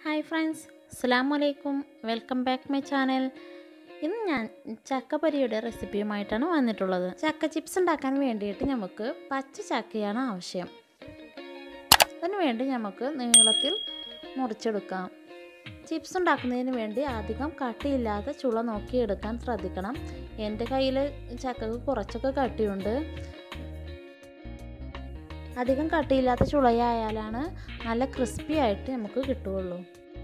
hi friends അസ്സാം വലൈക്കും welcome back my channel ഇന്ന് ഞാൻ ചക്കപ്പൊരിയുടെ റെസിപ്പിയുമായിട്ടാണ് വന്നിട്ടുള്ളത് ചക്ക ചിപ്സ് ഉണ്ടാക്കാൻ വേണ്ടിയിട്ട് നമുക്ക് പച്ച ചക്കയാണ് ആവശ്യം അതിന് വേണ്ടി നമുക്ക് നീളത്തിൽ മുറിച്ചെടുക്കാം ചിപ്സ് ഉണ്ടാക്കുന്നതിന് വേണ്ടി അധികം കട്ടിയില്ലാത്ത ചുള നോക്കി എടുക്കാൻ ശ്രദ്ധിക്കണം എൻ്റെ കയ്യിൽ ചക്കക്ക് കുറച്ചൊക്കെ കട്ടിയുണ്ട് അധികം കട്ടിയില്ലാത്ത ചുളയായാലാണ് നല്ല ക്രിസ്പി ആയിട്ട് നമുക്ക് കിട്ടുകയുള്ളൂ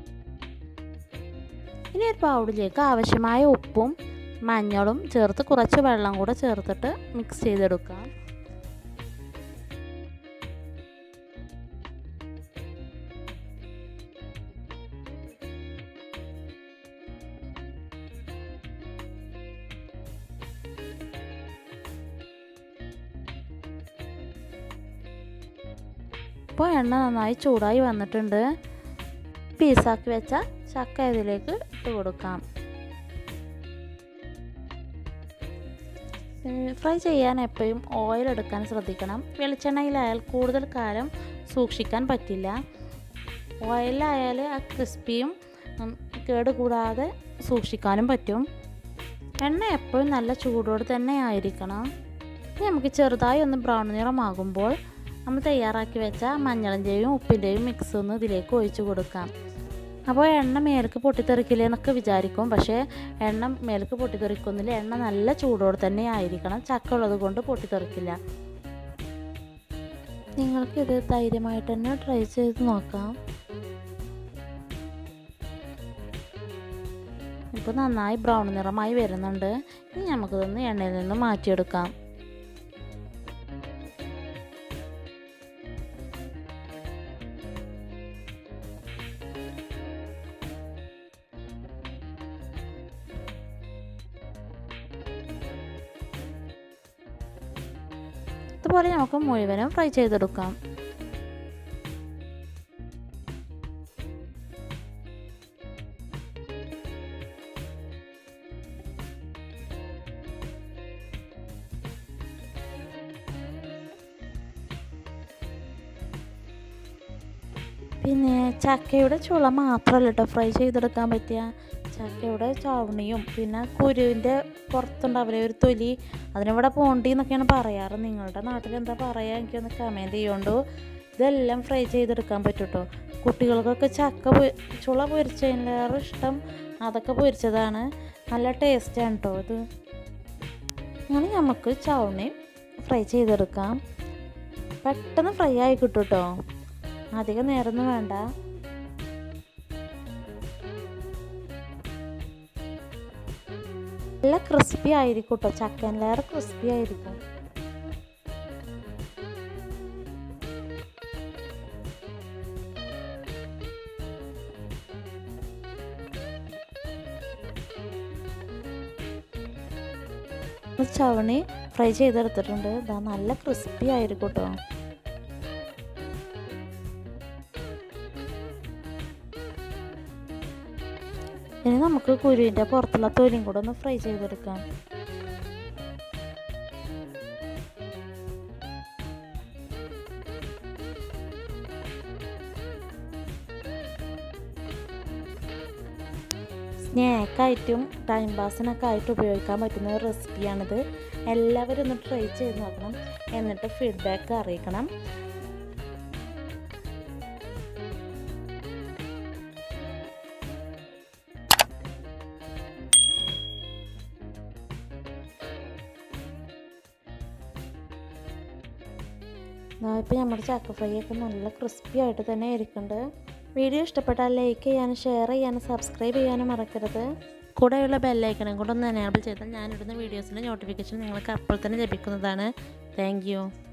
ഇനി ഒരു പൗഡിലേക്ക് ആവശ്യമായ ഉപ്പും മഞ്ഞളും ചേർത്ത് കുറച്ച് വെള്ളം കൂടെ ചേർത്തിട്ട് മിക്സ് ചെയ്തെടുക്കാം ഇപ്പോൾ എണ്ണ നന്നായി ചൂടായി വന്നിട്ടുണ്ട് പീസാക്കി വെച്ച ചക്ക ഇതിലേക്ക് ഇട്ട് കൊടുക്കാം ഫ്രൈ ചെയ്യാൻ എപ്പോഴും ഓയിൽ എടുക്കാൻ ശ്രദ്ധിക്കണം വെളിച്ചെണ്ണയിലായാൽ കൂടുതൽ കാലം സൂക്ഷിക്കാൻ പറ്റില്ല ഓയിലായാൽ ആ ക്രിസ്പിയും കേട് കൂടാതെ സൂക്ഷിക്കാനും പറ്റും എണ്ണ എപ്പോഴും നല്ല ചൂടോട് തന്നെ ആയിരിക്കണം നമുക്ക് ചെറുതായി ഒന്ന് ബ്രൗൺ നിറമാകുമ്പോൾ നമ്മൾ തയ്യാറാക്കി വെച്ച മഞ്ഞളിൻ്റെയും ഉപ്പിൻ്റെയും മിക്സ് ഒന്ന് ഇതിലേക്ക് ഒഴിച്ച് കൊടുക്കാം അപ്പോൾ എണ്ണ മേലേക്ക് പൊട്ടിത്തെറിക്കില്ല എന്നൊക്കെ വിചാരിക്കും പക്ഷേ എണ്ണ മേലേക്ക് പൊട്ടിത്തെറിക്കുന്നില്ല എണ്ണ നല്ല ചൂടോടെ തന്നെ ആയിരിക്കണം ചക്ക ഉള്ളത് കൊണ്ട് പൊട്ടിത്തെറിക്കില്ല നിങ്ങൾക്കിത് ധൈര്യമായിട്ട് തന്നെ ട്രൈ ചെയ്ത് നോക്കാം ഇപ്പോൾ നന്നായി ബ്രൗൺ നിറമായി വരുന്നുണ്ട് ഇനി നമുക്കിതൊന്ന് എണ്ണയിൽ നിന്ന് മാറ്റിയെടുക്കാം ഇതുപോലെ നമുക്ക് മുഴുവനും ഫ്രൈ ചെയ്തെടുക്കാം പിന്നെ ചക്കയുടെ ചുള മാത്രമല്ല കേട്ടോ ഫ്രൈ ചെയ്തെടുക്കാൻ പറ്റിയ ചക്കയുടെ ചവണിയും പിന്നെ കുരുവിൻ്റെ പുറത്തുണ്ടാവില്ലേ ഒരു തൊലി അതിനിവിടെ പോണ്ടി എന്നൊക്കെയാണ് പറയാറ് നിങ്ങളുടെ നാട്ടിൽ എന്താ പറയുക എനിക്കൊന്ന് കമൻറ്റ് ചെയ്യുകൊണ്ടു ഇതെല്ലാം ഫ്രൈ ചെയ്തെടുക്കാൻ പറ്റും കേട്ടോ കുട്ടികൾക്കൊക്കെ ചക്ക ചുള പൊരിച്ചതിലേറെ ഇഷ്ടം അതൊക്കെ പൊരിച്ചതാണ് നല്ല ടേസ്റ്റാണ് കേട്ടോ ഇത് അങ്ങനെ നമുക്ക് ചവണി ഫ്രൈ ചെയ്തെടുക്കാം പെട്ടെന്ന് ഫ്രൈ ആയി കിട്ടും കേട്ടോ അധികം നേരമൊന്നും വേണ്ട നല്ല ക്രിസ്പി ആയിരിക്കും കേട്ടോ ചക്കനിലേറെ ക്രിസ്പി ആയിരിക്കും ചവണി ഫ്രൈ ചെയ്തെടുത്തിട്ടുണ്ട് ഇതാ നല്ല ക്രിസ്പി ആയിരിക്കും കേട്ടോ ഇനി നമുക്ക് കുരുവിൻ്റെ പുറത്തുള്ള തൊലിയും കൂടെ ഒന്ന് ഫ്രൈ ചെയ്തെടുക്കാം സ്നാക്കായിട്ടും ടൈം പാസിനൊക്കെ ആയിട്ട് ഉപയോഗിക്കാൻ പറ്റുന്ന ഒരു റെസിപ്പിയാണിത് എല്ലാവരും ഒന്ന് ട്രൈ ചെയ്ത് നോക്കണം എന്നിട്ട് ഫീഡ്ബാക്ക് അറിയിക്കണം ഇപ്പോൾ നമ്മുടെ ചക്ക ഫ്രൈ ഒക്കെ നല്ല ക്രിസ്പി ആയിട്ട് തന്നെ ഇരിക്കുന്നുണ്ട് വീഡിയോ ഇഷ്ടപ്പെട്ടാൽ ലൈക്ക് ചെയ്യാനും ഷെയർ ചെയ്യാനും സബ്സ്ക്രൈബ് ചെയ്യാനും മറക്കരുത് കൂടെയുള്ള ബെല്ലൈക്കണും കൂടെ ഒന്ന് എനേബിൾ ചെയ്താൽ ഞാനിടുന്ന വീഡിയോസിൻ്റെ നോട്ടിഫിക്കേഷൻ നിങ്ങൾക്ക് അപ്പോൾ തന്നെ ലഭിക്കുന്നതാണ് താങ്ക്